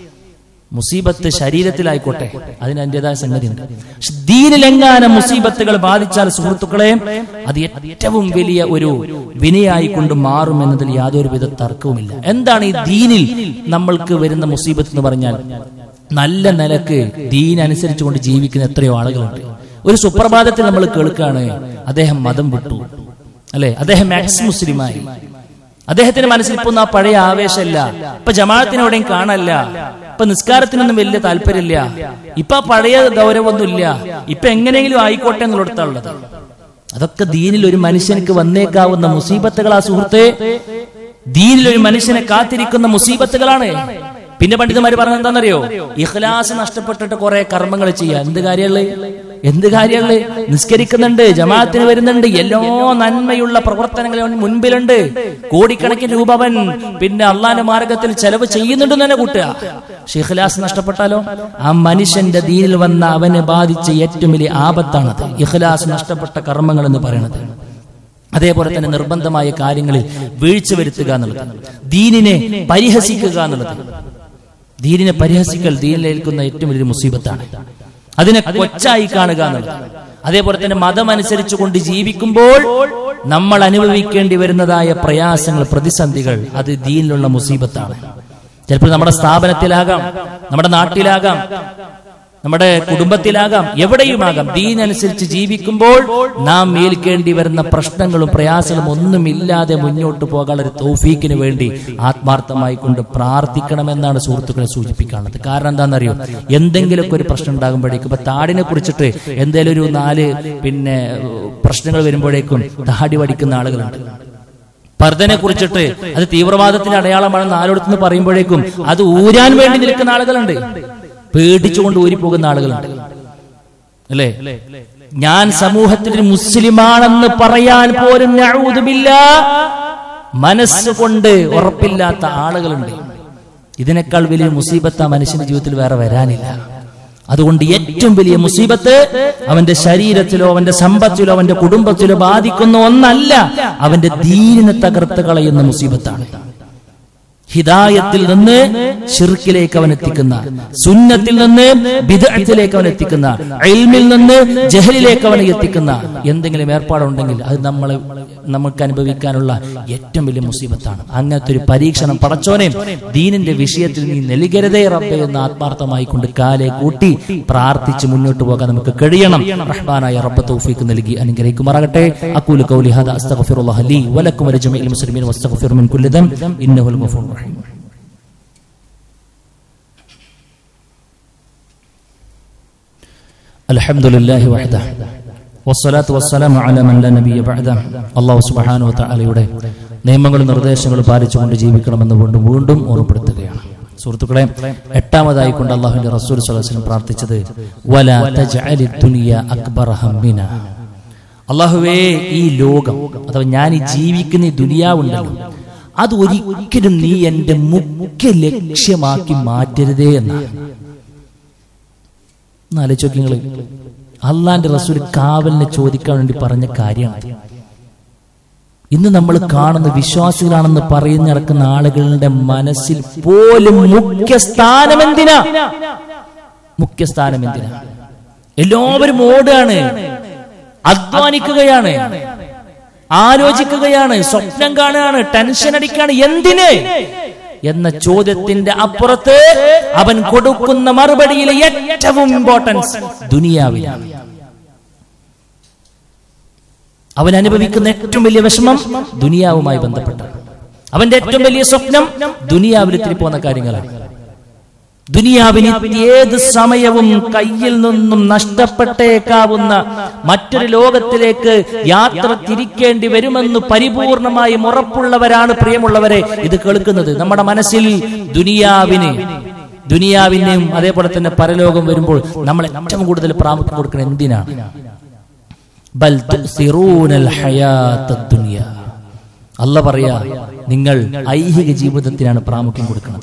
Speaker 1: മുസീബത്ത് ശരീരത്തിലായിക്കോട്ടെ അതിന് അതിൻ്റെതായ സംഗതിയുണ്ട് പക്ഷെ ദീനിലെങ്ങാനും മുസീബത്തുകൾ ബാധിച്ചാൽ സുഹൃത്തുക്കളെ അത് ഏറ്റവും വലിയ ഒരു വിനയായി കൊണ്ട് മാറും എന്നതിൽ യാതൊരു വിധ തർക്കവുമില്ല എന്താണ് ഈ ദീനിൽ നമ്മൾക്ക് വരുന്ന മുസീബത്ത് എന്ന് പറഞ്ഞാൽ നല്ല നിലക്ക് ദീൻ അനുസരിച്ചുകൊണ്ട് ജീവിക്കുന്ന എത്രയോ ആളുകളുണ്ട് ഒരു സുപ്രഭാതത്തിൽ നമ്മൾ കേൾക്കാണ് അദ്ദേഹം മതം വിട്ടു അല്ലെ അദ്ദേഹം മാക്സ് മുസ്ലിമായി അദ്ദേഹത്തിന്റെ മനസ്സിൽ ഇപ്പൊ ഒന്നും ആ പഴയ ആവേശമല്ല ഇപ്പൊ ജമാഅത്തിനോടെയും കാണല്ല ഇപ്പൊ നിസ്കാരത്തിനൊന്നും വലിയ താല്പര്യമില്ല ഇപ്പൊ ആ പഴയ ഗൗരവമൊന്നുമില്ല ഇപ്പൊ എങ്ങനെയെങ്കിലും ആയിക്കോട്ടെ എന്നുള്ളിടത്തുള്ളത് അതൊക്കെ ദീനിൽ ഒരു മനുഷ്യനക്ക് വന്നേക്കാവുന്ന മുസീബത്തുകളാ സുഹൃത്തെ ദീനിൽ ഒരു മനുഷ്യനെ കാത്തിരിക്കുന്ന മുസീബത്തുകളാണ് പിന്നെ പണ്ഡിതന്മാര് പറഞ്ഞത് എന്താണെന്നറിയോ ഇഖ്ലാസ് നഷ്ടപ്പെട്ടിട്ട് കുറെ കർമ്മങ്ങൾ ചെയ്യാം എന്ത് കാര്യമുള്ളു എന്ത് കാര്യമുള്ളു നിസ്കരിക്കുന്നുണ്ട് ജമാഅത്തിന് വരുന്നുണ്ട് എല്ലാ നന്മയുള്ള പ്രവർത്തനങ്ങൾ അവൻ മുൻപിലുണ്ട് കോടിക്കണക്കിന് രൂപ അവൻ പിന്നെ അള്ളാന്റെ മാർഗത്തിൽ ചെലവ് ചെയ്യുന്നുണ്ടെന്ന് തന്നെ കൂട്ടുക പക്ഷെ ഇഖ്ലാസ് നഷ്ടപ്പെട്ടാലോ ആ മനുഷ്യന്റെ ദീനിൽ വന്ന അവനെ ബാധിച്ച ഏറ്റവും വലിയ ആപത്താണത് ഇഖ്ലാസ് നഷ്ടപ്പെട്ട കർമ്മങ്ങൾ എന്ന് പറയുന്നത് അതേപോലെ തന്നെ നിർബന്ധമായ കാര്യങ്ങളിൽ വീഴ്ച വരുത്തുക എന്നുള്ളത് ദീനിനെ പരിഹസിക്കുക എന്നുള്ളത് ദീനിനെ പരിഹസിക്കൽ ദീനിലേൽക്കുന്ന ഏറ്റവും വലിയൊരു മുസീബത്താണ് അതിനെ കൊച്ചായി കാണുക എന്നുള്ളത് അതേപോലെ തന്നെ മതമനുസരിച്ച് കൊണ്ട് ജീവിക്കുമ്പോൾ നമ്മൾ അനുഭവിക്കേണ്ടി വരുന്നതായ പ്രയാസങ്ങൾ പ്രതിസന്ധികൾ അത് ദീനിലുള്ള മുസീബത്താണ് ചിലപ്പോൾ നമ്മുടെ സ്ഥാപനത്തിലാകാം നമ്മുടെ നാട്ടിലാകാം നമ്മുടെ കുടുംബത്തിലാകാം എവിടെയുമാകാം ദീനനുസരിച്ച് ജീവിക്കുമ്പോൾ നാം ഏൽക്കേണ്ടി വരുന്ന പ്രശ്നങ്ങളും പ്രയാസങ്ങളും ഒന്നുമില്ലാതെ മുന്നോട്ട് പോകാനുള്ള ഒരു തൗഫീക്കിന് വേണ്ടി ആത്മാർത്ഥമായി കൊണ്ട് പ്രാർത്ഥിക്കണമെന്നാണ് സുഹൃത്തുക്കളെ സൂചിപ്പിക്കാനുള്ളത് കാരണം എന്താണെന്നറിയോ എന്തെങ്കിലുമൊക്കെ ഒരു പ്രശ്നം ഉണ്ടാകുമ്പോഴേക്കും ഇപ്പൊ താടിനെ കുറിച്ചിട്ട് എന്തെങ്കിലും ഒരു നാല് പിന്നെ പ്രശ്നങ്ങൾ വരുമ്പോഴേക്കും താടി വടിക്കുന്ന ആളുകളുണ്ട് പർദ്ദനെ കുറിച്ചിട്ട് അത് തീവ്രവാദത്തിന്റെ അടയാളമാണെന്ന് ആരോടത്തുനിന്ന് പറയുമ്പോഴേക്കും അത് ഊരാൻ വേണ്ടി നിൽക്കുന്ന ആളുകളുണ്ട് പേടിച്ചുകൊണ്ട് ഊരിപ്പോകുന്ന ആളുകളുണ്ട് അല്ലേ ഞാൻ സമൂഹത്തിൽ ഒരു മുസ്ലിമാണെന്ന് പറയാൻ പോലും നഅൂദുബില്ല മനസ്സുകൊണ്ട് ഉറപ്പില്ലാത്ത ആളുകളുണ്ട് ഇതിനേക്കാൾ വലിയ മുസീബത്ത് ആ മനുഷ്യന്റെ ജീവിതത്തിൽ വേറെ വരാനില്ല അതുകൊണ്ട് ഏറ്റവും വലിയ മുസീബത്ത് അവന്റെ ശരീരത്തിലോ അവന്റെ സമ്പത്തിലോ അവന്റെ കുടുംബത്തിലോ ബാധിക്കുന്ന ഒന്നല്ല അവന്റെ ദീനിനെ തകർത്ത് കളയുന്ന മുസീബത്താണ് ഹിദായത്തിൽ നിന്ന് ഷിർക്കിലേക്ക് അവൻ എത്തിക്കുന്ന സുന്നത്തിൽ നിന്ന് ബിദഅത്തിലേക്ക് അവൻ എത്തിക്കുന്ന ഇൽമിൽ നിന്ന് ജഹലിലേക്ക് അവനെ എത്തിക്കുന്ന എന്തെങ്കിലും ഏർപ്പാടുണ്ടെങ്കിൽ അത് നമ്മളെ നമുക്ക് അനുഭവിക്കാനുള്ള ഏറ്റവും വലിയ മുസീബത്താണ് അങ്ങനത്തെ ഒരു പരീക്ഷണം പടച്ചോനെ ദീനിന്റെ വിഷയത്തിൽ നീ നൽകരുതേ റബ്ബെ എന്ന് ആത്മാർത്ഥമായി കൊണ്ട് കാലെ കൂട്ടി പ്രാർത്ഥിച്ച് മുന്നോട്ട് പോകാൻ നമുക്ക് കഴിയണം റഹ്മാനായ റബ്ബ് തൗഫീഖ് നൽകി അനുഗ്രഹിക്കുമാറാകട്ടെ അഖൂലു ഖൗലി ഹാദാ അസ്തഗ്ഫിറുല്ലാഹ ലീ വലക്കും വലജമീഇൽ മുസ്ലിമീൻ വസ്തഗ്ഫിറു മിൻ കുല്ലി ദം ഇന്നഹുൽ ഗഫൂറുർ റഹീം الحمد لله وحده والصلاة والسلام على من لا نبي بعده അള്ളാഹു സുബ്ഹാനഹു വ തആലയുടെ നിയമങ്ങളും നിർദ്ദേശങ്ങളും പാലിച്ചുകൊണ്ട് ജീവിക്കണമെന്ന് വീണ്ടും വീണ്ടും ഓർമ്മപ്പെടുത്തുകയാണ് സുഹൃത്തുക്കളെ എട്ടാമതായി കൊണ്ട് അള്ളാഹുവിന്റെ റസൂൽ സ്വല്ലല്ലാഹു അലൈഹി വസല്ലം പ്രാർത്ഥിച്ചത് വലാ തജ്അലി ദുനിയ അക്ബറ ഹമ്മിന അള്ളാഹുവേ ഈ ലോകം അഥവാ ഞാൻ ഈ ജീവിക്കുന്ന ഈ ദുനിയാവുണ്ടല്ലോ അത് ഒരിക്കലും നീ എന്റെ മുഖ്യ ലക്ഷ്യമാക്കി മാറ്റരുതേ എന്നാണ് എന്നാലോചിച്ച് നിങ്ങൾ അള്ളാന്റെ റസൂൽ കാവലിനെ ചോദിക്കാൻ വേണ്ടി പറഞ്ഞ കാര്യമാണ് ഇന്ന് നമ്മൾ കാണുന്ന വിശ്വാസികളാണെന്ന് പറയുന്ന നടക്കുന്ന ആളുകളുടെ മനസ്സിൽ പോലും മുഖ്യ സ്ഥാനം എന്തിനാ മുഖ്യ സ്ഥാനം എന്തിനാ എല്ലാവരും ഓടാണ് അധ്വാനിക്കുകയാണ് ആലോചിക്കുകയാണ് സ്വപ്നം കാണുകയാണ് ടെൻഷൻ അടിക്കാണ് എന്തിന് എന്ന ചോദ്യത്തിന്റെ അപ്പുറത്ത് അവൻ കൊടുക്കുന്ന മറുപടിയിലെ ഏറ്റവും ഇമ്പോർട്ടൻസ് ദുനിയാവിലാണ് അവൻ അനുഭവിക്കുന്ന ഏറ്റവും വലിയ വിഷമം ദുനിയാവുമായി ബന്ധപ്പെട്ട അവന്റെ ഏറ്റവും വലിയ സ്വപ്നം ദുനിയാവിൽ ഇത്തിരി പോകുന്ന കാര്യങ്ങളാണ് ദുനിയാവിന് ഏത് സമയവും കയ്യിൽ നിന്നും നഷ്ടപ്പെട്ടേക്കാവുന്ന മറ്റൊരു ലോകത്തിലേക്ക് യാത്ര തിരിക്കേണ്ടി വരുമെന്ന് പരിപൂർണമായും ഉറപ്പുള്ളവരാണ് പ്രിയമുള്ളവരെ ഇത് കേൾക്കുന്നത് നമ്മുടെ മനസ്സിൽ ദുനിയാവിന് ദുനിയാവിനെയും അതേപോലെ തന്നെ പരലോകം വരുമ്പോൾ നമ്മൾ ഏറ്റവും കൂടുതൽ പ്രാമുഖ്യം കൊടുക്കുന്നത് എന്തിനാണ് ബൽ തുസിറൂനൽ ഹയാത്തദ് ദുനിയ അല്ല പറയാ നിങ്ങൾ ഐഹിക ജീവിതത്തിനാണ് പ്രാമുഖ്യം കൊടുക്കുന്നത്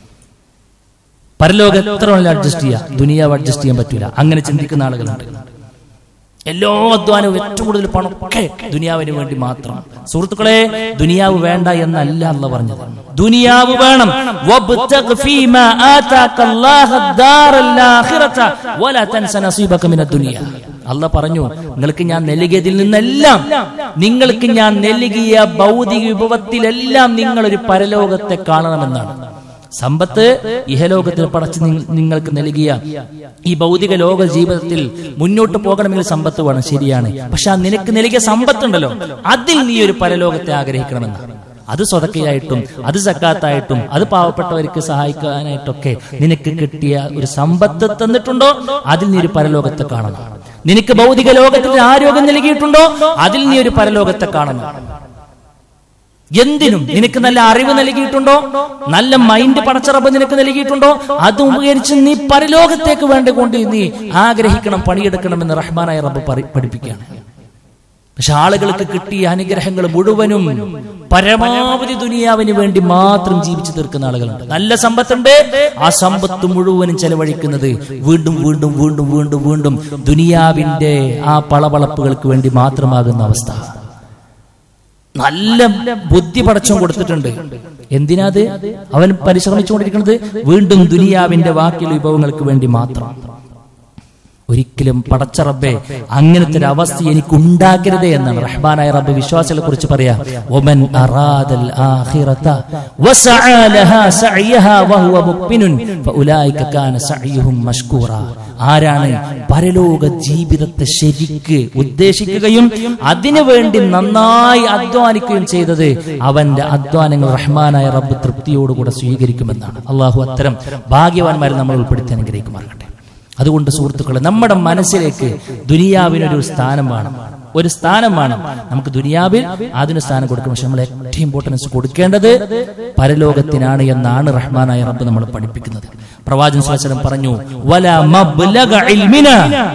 Speaker 1: പരലോകം എത്ര വേണമെങ്കിലും അഡ്ജസ്റ്റ് ചെയ്യാം ദുനിയാവ് അഡ്ജസ്റ്റ് ചെയ്യാൻ പറ്റൂല അങ്ങനെ ചിന്തിക്കുന്ന ആളുകളുണ്ട് എല്ലാ അധ്വാനവും ഏറ്റവും കൂടുതൽ പണമൊക്കെ ദുനിയാവിന് വേണ്ടി മാത്രം സുഹൃത്തുക്കളെ ദുനിയാവ് വേണ്ട എന്നല്ല അല്ല പറഞ്ഞത് ദുനിയാവ് വേണം വബ്തഗ് ഫീമാ ആതാകല്ലാഹ ദാറൽ ആഖിറത വലാ തൻസ നസീബക മിനദ് ദുനിയ അല്ല പറഞ്ഞു നിങ്ങൾക്ക് ഞാൻ നൽകിയതിൽ നിന്നെല്ലാം നിങ്ങൾക്ക് ഞാൻ നൽകിയ ഭൗതിക വിഭവത്തിലെല്ലാം നിങ്ങൾ ഒരു പരലോകത്തെ കാണണമെന്നാണ് സമ്പത്ത് ഇഹലോകത്തിൽ പടച്ച് നിങ്ങ- നിങ്ങൾക്ക് നൽകിയ ഈ ഭൗതിക ലോക ജീവിതത്തിൽ മുന്നോട്ട് പോകണമെങ്കിൽ സമ്പത്ത് വേണം ശരിയാണ് പക്ഷെ ആ നിനക്ക് നൽകിയ സമ്പത്തുണ്ടല്ലോ അതിൽ നീ ഒരു പരലോകത്തെ ആഗ്രഹിക്കണമെന്ന് അത് സ്വതക്കയായിട്ടും അത് സക്കാത്തായിട്ടും അത് പാവപ്പെട്ടവർക്ക് സഹായിക്കാനായിട്ടൊക്കെ നിനക്ക് കിട്ടിയ ഒരു സമ്പത്ത് തന്നിട്ടുണ്ടോ അതിൽ നീ ഒരു പരലോകത്തെ കാണണം നിനക്ക് ഭൗതിക ലോകത്തിൽ ആരോഗ്യം നൽകിയിട്ടുണ്ടോ അതിൽ നീ ഒരു പരലോകത്തെ കാണണം എന്തിനും നിനക്ക് നല്ല അറിവ് നൽകിയിട്ടുണ്ടോ നല്ല മൈൻഡ് പടച്ചറബ് നിനക്ക് നൽകിയിട്ടുണ്ടോ അത് ഉപകരിച്ച് നീ പരലോകത്തേക്ക് വേണ്ടി കൊണ്ട് നീ ആഗ്രഹിക്കണം പണിയെടുക്കണമെന്ന് റഹ്മാനായ റബ്ബ് പറി- പഠിപ്പിക്കുകയാണ് പക്ഷെ ആളുകൾക്ക് കിട്ടിയ അനുഗ്രഹങ്ങൾ മുഴുവനും പരമാവധി ദുനിയാവിന് വേണ്ടി മാത്രം ജീവിച്ചു തീർക്കുന്ന ആളുകളുണ്ട് നല്ല സമ്പത്തുണ്ട് ആ സമ്പത്ത് മുഴുവനും ചെലവഴിക്കുന്നത് വീണ്ടും വീണ്ടും വീണ്ടും വീണ്ടും വീണ്ടും ദുനിയാവിന്റെ ആ പളവളപ്പുകൾക്ക് വേണ്ടി മാത്രമാകുന്ന അവസ്ഥ നല്ല ബുദ്ധി പടച്ചം കൊടുത്തിട്ടുണ്ട് എന്തിനാത് അവൻ പരിശ്രമിച്ചുകൊണ്ടിരിക്കുന്നത് വീണ്ടും ദുനിയാവിന്റെ വാക്കിൽ വിഭവങ്ങൾക്ക് വേണ്ടി മാത്രം ഒരിക്കലും പടച്ച റബ്ബെ അങ്ങനത്തെ ഒരു അവസ്ഥ എനിക്ക് ഉണ്ടാക്കരുതേ എന്നാണ് റഹ്മാനായ റബ്ബ് വിശ്വാസികളെ കുറിച്ച് പറയാ ഒമൻ അറാദൽ ആഖിറത വസഅ ലഹാ സഅയഹാ വഹുവ മുഖ്മിനുൻ ഫഉലൈക കാന സഅയുഹും മഷ്കൂറ ആരാണ് പരലോക ജീവിതത്തെ ശരിക്ക് ഉദ്ദേശിക്കുകയും അതിനുവേണ്ടി നന്നായി അധ്വാനിക്കുകയും ചെയ്തത് അവന്റെ അധ്വാനങ്ങൾ റഹ്മാനായ റബ്ബ് തൃപ്തിയോടുകൂടെ സ്വീകരിക്കുമെന്നാണ് അള്ളാഹു അത്തരം ഭാഗ്യവാന്മാരെ നമ്മൾ ഉൾപ്പെടുത്തി അനുഗ്രഹിക്കുമാറാകട്ടെ അതുകൊണ്ട് സുഹൃത്തുക്കളെ നമ്മുടെ മനസ്സിലേക്ക് ദുനിയാവിനൊരു സ്ഥാനം വേണം ഒരു സ്ഥാനം വേണം നമുക്ക് ദുനിയാവിൽ അതിന് സ്ഥാനം കൊടുക്കണം പക്ഷെ നമ്മൾ ഏറ്റവും ഇമ്പോർട്ടൻസ് കൊടുക്കേണ്ടത് പരലോകത്തിനാണ് എന്നാണ് റഹ്മാനായ റബ്ബ് നമ്മൾ പഠിപ്പിക്കുന്നത് പ്രവാചകൻ സ്വലം പറഞ്ഞു വല മബ്ലഗ ഇൽമിന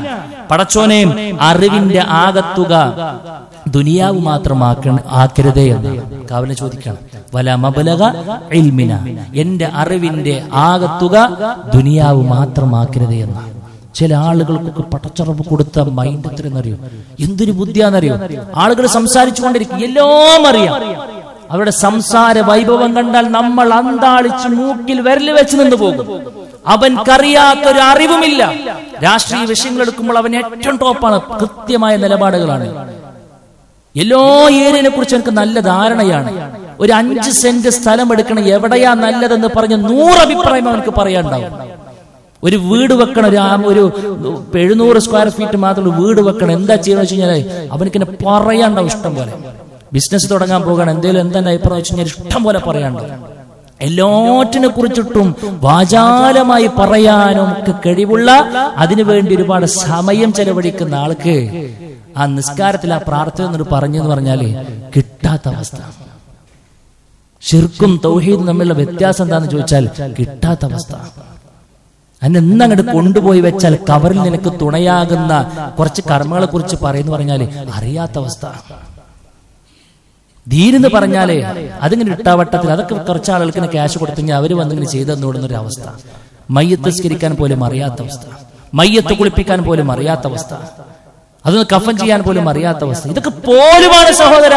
Speaker 1: പടച്ചോനെ അറിവിന്റെ ആകത്തുക ദുനിയാവ് മാത്രമാക്ക ആക്കരുതേ എന്ന് കാവലിനെ ചോദിക്കണം വല മബലക ഇൽമിന എന്റെ അറിവിന്റെ ആകത്തുക ദുനിയാവ് മാത്രമാക്കരുതേ എന്ന് ചില ആളുകൾക്കൊക്കെ പടച്ചറവ് കൊടുത്ത മൈൻഡ് എത്രയെന്നറിയോ എന്തൊരു ബുദ്ധിയാണെന്നറിയോ ആളുകൾ സംസാരിച്ചു കൊണ്ടിരിക്കും എല്ലാം അറിയാം അവരുടെ സംസാര വൈഭവം കണ്ടാൽ നമ്മൾ അന്താളിച്ച് മൂക്കിൽ വിരൽ വെച്ച് നിന്ന് പോകും അവൻക്കറിയാത്തൊരു അറിവുമില്ല രാഷ്ട്രീയ വിഷയങ്ങൾ എടുക്കുമ്പോൾ അവൻ ഏറ്റവും ടോപ്പാണ് കൃത്യമായ നിലപാടുകളാണ് എല്ലാ ഏരിയനെ കുറിച്ച് എനിക്ക് നല്ല ധാരണയാണ് ഒരു അഞ്ച് സെന്റ് സ്ഥലം എടുക്കണം എവിടെയാ നല്ലതെന്ന് പറഞ്ഞ് നൂറ് അഭിപ്രായം അവനക്ക് പറയാനുണ്ടാവും ഒരു വീട് വെക്കണം ഒരു ആ- ഒരു എഴുന്നൂറ് സ്ക്വയർ ഫീറ്റ് മാത്രമുള്ള വീട് വെക്കണം എന്താ ചെയ്യണമെന്ന് വെച്ച് കഴിഞ്ഞാൽ അവനക്ക് എന്നെ പറയാണ്ടാവും ഇഷ്ടം പോലെ ബിസിനസ് തുടങ്ങാൻ പോകണം എന്തെങ്കിലും എന്താ അഭിപ്രായം വെച്ച് കഴിഞ്ഞാൽ ഇഷ്ടം പോലെ പറയാനുണ്ടാവും എല്ലാറ്റിനെ കുറിച്ചിട്ടും വാചാലമായി പറയാനും ഒക്കെ കഴിവുള്ള അതിനുവേണ്ടി ഒരുപാട് സമയം ചെലവഴിക്കുന്ന ആൾക്ക് ആ നിസ്കാരത്തിൽ ആ പ്രാർത്ഥന എന്നൊരു പറഞ്ഞു എന്ന് പറഞ്ഞാല് കിട്ടാത്ത അവസ്ഥ ഷിർക്കും തൗഹീദും തമ്മിലുള്ള വ്യത്യാസം എന്താന്ന് ചോദിച്ചാൽ കിട്ടാത്ത അവസ്ഥ അന്നെ ഇന്നങ്ങോട്ട് കൊണ്ടുപോയി വെച്ചാൽ കവറിൽ നിനക്ക് തുണയാകുന്ന കുറച്ച് കർമ്മങ്ങളെ കുറിച്ച് പറയുന്നു പറഞ്ഞാല് അറിയാത്ത അവസ്ഥ ദീനെന്ന് പറഞ്ഞാലേ അതിങ്ങനെ ഇട്ടാവട്ടത്തിൽ അതൊക്കെ കുറച്ച് ആളുകൾക്ക് ഇങ്ങനെ ക്യാഷ് കൊടുത്തെങ്കിൽ അവര് വന്നിങ്ങനെ ചെയ്തെന്നോടുന്ന ഒരു അവസ്ഥ മയ്യത്ത് സ്കരിക്കാൻ പോലും അറിയാത്ത അവസ്ഥ മയ്യത്ത് കുളിപ്പിക്കാൻ പോലും അറിയാത്ത അവസ്ഥ അതൊന്ന് കഫൻ ചെയ്യാൻ പോലും അറിയാത്ത അവസ്ഥ ഇതൊക്കെ പോലുമാണ് സഹോദര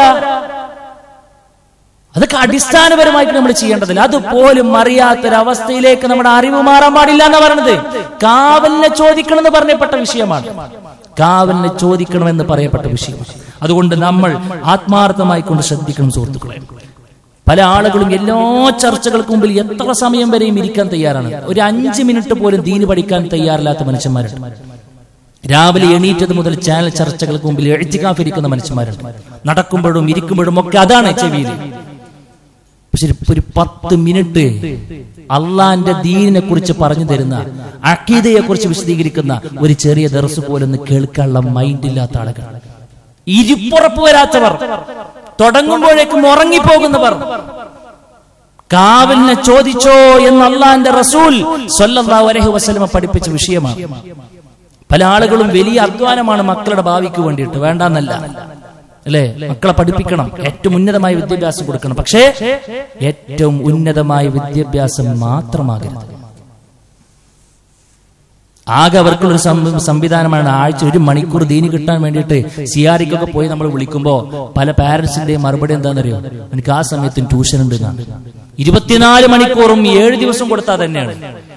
Speaker 1: അതൊക്കെ അടിസ്ഥാനപരമായിട്ട് നമ്മൾ ചെയ്യേണ്ടതില്ല അതുപോലും അറിയാത്തൊരവസ്ഥയിലേക്ക് നമ്മുടെ അറിവ് മാറാൻ പാടില്ല എന്ന് പറയണത് കാവലിനെ ചോദിക്കണം എന്ന് പറയപ്പെട്ട വിഷയമാണ് കാവലിനെ ചോദിക്കണമെന്ന് പറയപ്പെട്ട വിഷയം അതുകൊണ്ട് നമ്മൾ ആത്മാർത്ഥമായി കൊണ്ട് ശ്രദ്ധിക്കണം സുഹൃത്തുക്കളെ പല ആളുകളും എല്ലാ ചർച്ചകൾക്ക് മുമ്പിൽ എത്ര സമയം വരെയും ഇരിക്കാൻ തയ്യാറാണ് ഒരു അഞ്ച് മിനിറ്റ് പോലും ദീന് പഠിക്കാൻ തയ്യാറില്ലാത്ത മനുഷ്യന്മാരുണ്ട് രാവിലെ എണീറ്റത് മുതൽ ചാനൽ ചർച്ചകൾക്ക് മുമ്പിൽ എഴുത്തിക്കാഫിരിക്കുന്ന മനുഷ്യന്മാരുണ്ട് നടക്കുമ്പോഴും ഇരിക്കുമ്പോഴും ഒക്കെ അതാണ് ചെവിയിൽ പക്ഷെ ഒരു പത്ത് മിനിറ്റ് അള്ളാന്റെ ദീനിനെ കുറിച്ച് പറഞ്ഞു തരുന്ന അക്കീതയെ കുറിച്ച് വിശദീകരിക്കുന്ന ഒരു ചെറിയ ദർസ് പോലൊന്ന് കേൾക്കാനുള്ള മൈൻഡ് ഇല്ലാത്ത ആളുകൾ ഇരിപ്പുറപ്പ് വരാത്തവർ തുടങ്ങുമ്പോഴേക്കും ഉറങ്ങിപ്പോകുന്നവർ കാവലിനെ ചോദിച്ചോ എന്ന് അള്ളാന്റെ റസൂൽ സല്ലല്ലാഹു അലൈഹി വസല്ലമ പഠിപ്പിച്ച വിഷയമാണ് പല ആളുകളും വലിയ അധ്വാനമാണ് മക്കളുടെ ഭാവിക്ക് വേണ്ടിയിട്ട് വേണ്ടെന്നല്ല അല്ലേ മക്കളെ പഠിപ്പിക്കണം ഏറ്റവും ഉന്നതമായ വിദ്യാഭ്യാസം കൊടുക്കണം പക്ഷേ ഏറ്റവും ഉന്നതമായ വിദ്യാഭ്യാസം മാത്രമാകരുത് ആകെ അവർക്കുള്ള ഒരു സം- സംവിധാനമാണ് ആഴ്ച ഒരു മണിക്കൂർ ദീനി കിട്ടാൻ വേണ്ടിയിട്ട് സിയാരിക്കൊക്കെ പോയി നമ്മൾ വിളിക്കുമ്പോ പല പാരന്റ്സിന്റെയും മറുപടി എന്താണെന്നറിയോ എനിക്ക് ആ സമയത്തും ട്യൂഷൻ ഉണ്ട് എന്നാണ് ഇരുപത്തിനാല് മണിക്കൂറും ഏഴ് ദിവസം കൊടുത്താൽ തന്നെയാണ്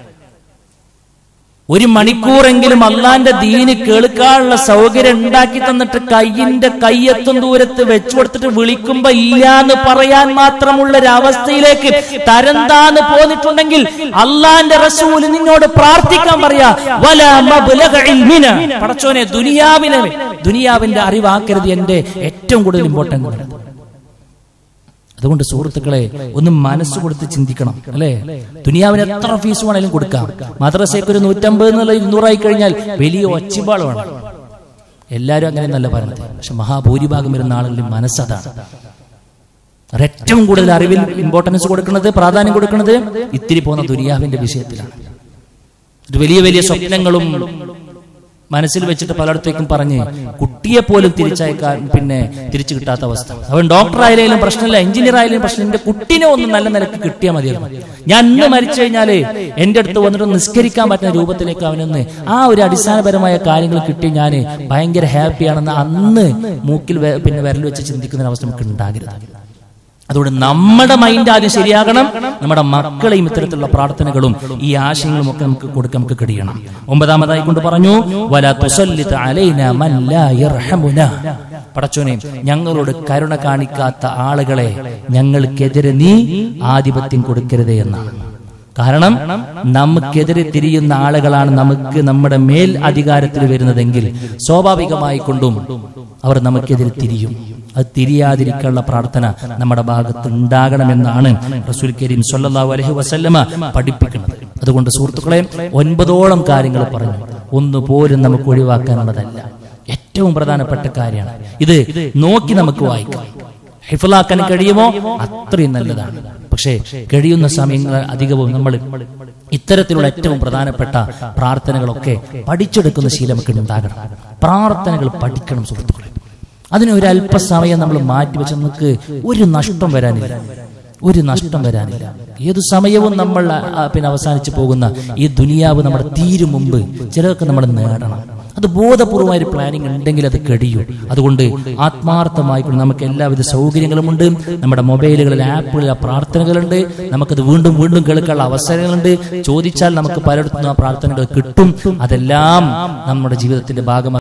Speaker 1: ഒരു മണിക്കൂറെങ്കിലും അള്ളാന്റെ ദീന് കേൾക്കാനുള്ള സൗകര്യം ഉണ്ടാക്കി തന്നിട്ട് കയ്യിന്റെ കയ്യെത്തും ദൂരത്ത് വെച്ചു കൊടുത്തിട്ട് വിളിക്കുമ്പോ ഇല്ലാന്ന് പറയാൻ മാത്രമുള്ള ഒരു അവസ്ഥയിലേക്ക് തരംതാന്ന് പോന്നിട്ടുണ്ടെങ്കിൽ അള്ളാന്റെ റസൂല് നിന്നോട് പ്രാർത്ഥിക്കാൻ പറയാ വല മബ്ലഗ ഇൽമിന. പടച്ചോനെ ദുനിയാവിനെ ദുനിയാവിന്റെ അറിവാക്കരുത് എന്റെ ഏറ്റവും കൂടുതൽ ഇമ്പോർട്ടന്റ് അതുകൊണ്ട് സുഹൃത്തുക്കളെ ഒന്ന് മനസ്സ് കൊടുത്ത് ചിന്തിക്കണം അല്ലേ ദുനിയാവിന് എത്ര ഫീസ് വേണേലും കൊടുക്കാം മദ്രസയ്ക്ക് ഒരു നൂറ്റമ്പത് എന്നുള്ള ഇരുന്നൂറായി കഴിഞ്ഞാൽ വലിയ ഒച്ചപ്പാളമാണ് എല്ലാവരും അങ്ങനെ നല്ല പറയുന്നത് പക്ഷെ മഹാഭൂരിഭാഗം വരുന്ന ആളുകളുടെ മനസ്സതാണ് അവർ ഏറ്റവും കൂടുതൽ അറിവിൽ ഇമ്പോർട്ടൻസ് കൊടുക്കുന്നത് പ്രാധാന്യം കൊടുക്കുന്നത് ഇത്തിരി പോകുന്ന ദുനിയാവിന്റെ വിഷയത്തിലാണ് ഒരു വലിയ വലിയ സ്വപ്നങ്ങളും മനസ്സിൽ വെച്ചിട്ട് പലയിടത്തേക്കും പറഞ്ഞ് കുട്ടിയെ പോലും തിരിച്ചയക്കാൻ പിന്നെ തിരിച്ചു കിട്ടാത്ത അവസ്ഥ അവൻ ഡോക്ടർ ആയാലും പ്രശ്നമില്ല എഞ്ചിനീയർ ആയാലും പ്രശ്നം എന്റെ കുട്ടീനെ ഒന്ന് നല്ല നിലക്ക് കിട്ടിയാൽ മതിയായിരുന്നു ഞാൻ ഇന്ന് മരിച്ചു കഴിഞ്ഞാല് എന്റെ അടുത്ത് വന്നിട്ട് നിസ്കരിക്കാൻ പറ്റുന്ന രൂപത്തിലേക്ക് അവനൊന്ന് ആ ഒരു അടിസ്ഥാനപരമായ കാര്യങ്ങൾ കിട്ടി ഞാൻ ഭയങ്കര ഹാപ്പിയാണെന്ന് അന്ന് മൂക്കിൽ വെ- പിന്നെ വിരൽ വെച്ച് ചിന്തിക്കുന്ന അവസ്ഥ നമുക്ക് ഉണ്ടാകരുത് അതുകൊണ്ട് നമ്മുടെ മൈൻഡ് ആദ്യം ശരിയാകണം നമ്മുടെ മക്കളെയും ഇത്തരത്തിലുള്ള പ്രാർത്ഥനകളും ഈ ആശയങ്ങളും ഒക്കെ നമുക്ക് കൊടുക്കാൻ നമുക്ക് കഴിയണം ഒമ്പതാമതായി കൊണ്ട് പറഞ്ഞു വല തുസല്ലിത് അലൈന മൻ ലാ യർഹമുന പടച്ചോനെ ഞങ്ങളോട് കരുണ കാണിക്കാത്ത ആളുകളെ ഞങ്ങൾക്കെതിരെ നീ ആധിപത്യം കൊടുക്കരുതേ എന്നാണ് കാരണം നമുക്കെതിരെ തിരിയുന്ന ആളുകളാണ് നമുക്ക് നമ്മുടെ മേൽ അധികാരത്തിൽ വരുന്നതെങ്കിൽ സ്വാഭാവികമായി കൊണ്ടും അവർ നമുക്കെതിരെ തിരിയും അത് തിരിയാതിരിക്കാനുള്ള പ്രാർത്ഥന നമ്മുടെ ഭാഗത്ത് ഉണ്ടാകണമെന്നാണ് റസൂൽ കരീം സല്ലല്ലാഹു അലൈഹി വസല്ലമ പഠിപ്പിക്കുന്നത് അതുകൊണ്ട് സുഹൃത്തുക്കളെ ഒൻപതോളം കാര്യങ്ങൾ പറഞ്ഞു ഒന്നുപോലും നമുക്ക് ഒഴിവാക്കാനുള്ളതല്ല ഏറ്റവും പ്രധാനപ്പെട്ട കാര്യമാണ് ഇത് നോക്കി നമുക്ക് വായിക്കാം ഹിഫലാക്കാൻ കഴിയുമോ അത്രയും നല്ലതാണ് പക്ഷേ കഴിയുന്ന സമയങ്ങൾ അധികവും നമ്മൾ ഇത്തരത്തിലുള്ള ഏറ്റവും പ്രധാനപ്പെട്ട പ്രാർത്ഥനകളൊക്കെ പഠിച്ചെടുക്കുന്ന ശീലം നമുക്ക് ഉണ്ടാകണം പ്രാർത്ഥനകൾ പഠിക്കണം സുഹൃത്തുക്കളെ അതിന് ഒരു അല്പസമയം നമ്മൾ മാറ്റിവെച്ച് നമുക്ക് ഒരു നഷ്ടം വരാനില്ല ഒരു നഷ്ടം വരാനില്ല ഏതു സമയവും നമ്മൾ ആ, പിന്നെ അവസാനിച്ചു പോകുന്ന ഈ ദുനിയാവ് നമ്മുടെ തീരും മുമ്പ് ചിലർക്ക് നമ്മൾ നേടണം അത് ബോധപൂർവമായ ഒരു പ്ലാനിങ് ഉണ്ടെങ്കിൽ അത് കഴിയും അതുകൊണ്ട് ആത്മാർത്ഥമായിക്കൊണ്ട് നമുക്ക് എല്ലാവിധ സൗകര്യങ്ങളുമുണ്ട് നമ്മുടെ മൊബൈലുകളിൽ ആപ്പുകളിൽ ആ പ്രാർത്ഥനകളുണ്ട് നമുക്കത് വീണ്ടും വീണ്ടും കേൾക്കാനുള്ള അവസരങ്ങളുണ്ട് ചോദിച്ചാൽ നമുക്ക് പലയിടത്തുനിന്നും ആ പ്രാർത്ഥനകൾ കിട്ടും അതെല്ലാം നമ്മുടെ ജീവിതത്തിന്റെ ഭാഗമാക്കി